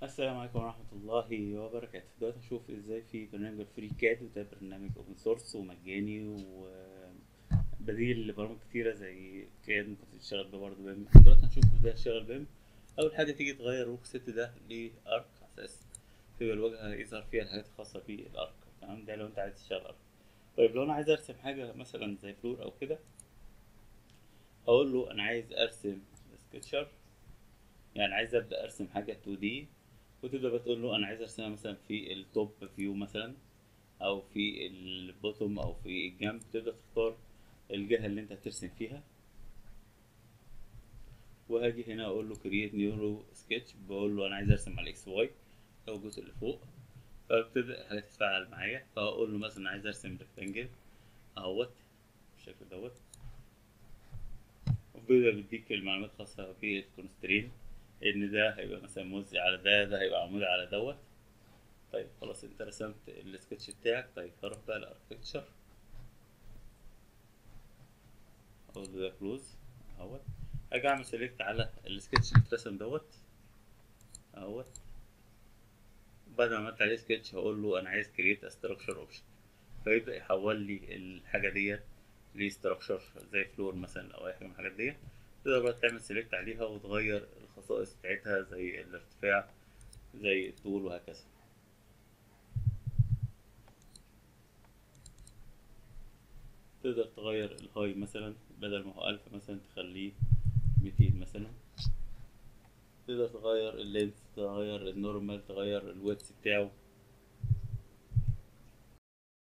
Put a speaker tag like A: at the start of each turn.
A: السلام عليكم ورحمة الله وبركاته دلوقتي هنشوف ازاي في برنامج الفري كاد وده برنامج اوبن سورس ومجاني وبديل لبرامج كتيرة زي كاد ممكن تشتغل بيه برضه بيم دلوقتي هنشوف ازاي تشتغل بيم أول حاجة تيجي تغير الروك ست ده لأرك على أساس تبقى الواجهة يظهر فيها الحاجات الخاصة بالأرك تمام ده لو أنت عايز تشتغل أرك طيب لو أنا عايز أرسم حاجة مثلا زي فلور أو كده أقول له أنا عايز أرسم سكتشر يعني عايز أبدأ أرسم حاجة 2 دي وتبدأ بقى تقول له أنا عايز أرسمها مثلا في التوب فيو مثلا أو في البوتوم أو في الجنب تبدأ تختار الجهة اللي أنت هترسم فيها وهاجي هنا أقول له كرييت نيورو سكتش بقول له أنا عايز أرسم على الإكس واي أو الجزء اللي فوق فبتبدأ الحاجات تتفاعل معايا فأقول له مثلا عايز أرسم ريكتانجل أهوت بالشكل دوت وبيبدأ بيديك المعلومات الخاصة بالكونسترين ان ده هيبقى مثلا موزي على ده ده هيبقى عمودي على دوت طيب خلاص انت رسمت السكتش بتاعك طيب هروح بقى لاركتكتشر اقول له ده كلوز اهوت هاجي اعمل سيلكت على السكتش اللي اترسم دوت اهوت بعد ما عملت عليه سكتش هقول له انا عايز كريت استراكشر اوبشن فيبدا يحول لي الحاجه ديت لستراكشر زي فلور مثلا او اي حاجه من الحاجات ديت تقدر بقى تعمل سيلكت عليها وتغير الخصائص بتاعتها زي الارتفاع زي الطول وهكذا تقدر تغير الهاي مثلا بدل ما هو ألف مثلا تخليه ميتين مثلا تقدر تغير اللينس تغير النورمال تغير الويتس بتاعه